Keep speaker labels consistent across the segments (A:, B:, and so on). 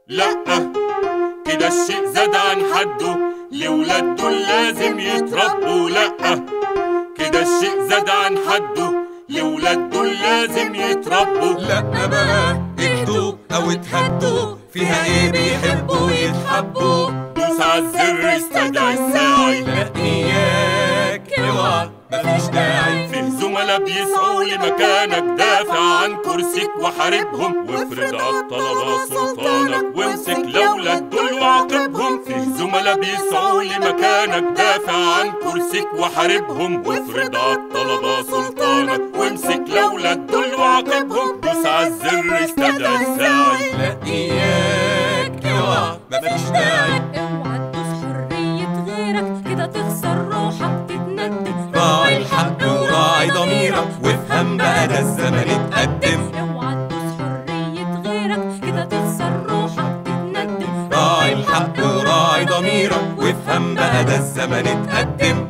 A: لأ كده الشيء زاد عن حده لولاد دول لازم يتربوا لأ كده الشيء زاد عن حده لولاد دول لازم يتربوا
B: لا بقى اهدوا او اتهدوا فيها ايه بيحبوا يتحبوا
A: دوس عالزر استدعي الساعي
B: لا اياك اوعى مفيش داعي
A: فيه زملاء بيسعوا لمكانك دافع عن كرسيك وحاربهم وافرض على الطلبة سلطانك وامسك لولاد دول وعاقبهم فيه زملاء بيسعوا لمكانك دافع عن كرسيك وحاربهم وافرض على الطلبة سلطانك وامسك لولاد دول وعاقبهم دوس عالزر استدعي الساعي
B: لا اياك اوعى مفيش داعي
C: اوعى تدوس حرية غيرك كده تخسر روحك تتندم
B: راعي الحق وراعي ضميرك وافهم بقى ده الزمن اتقدم
C: اوعى تدوس حرية غيرك كده تخسر روحك تتندم
B: راعي الحق وراعي ضميرك وافهم بقى ده الزمن اتقدم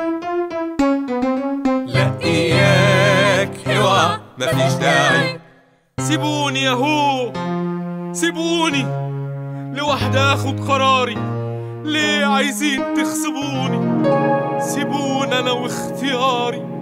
B: لا اياك اوعى مفيش داعي
D: سيبوني ياهو سيبوني لوحدي اخد قراري ليه عايزين تخصبوني سيبوني انا واختياري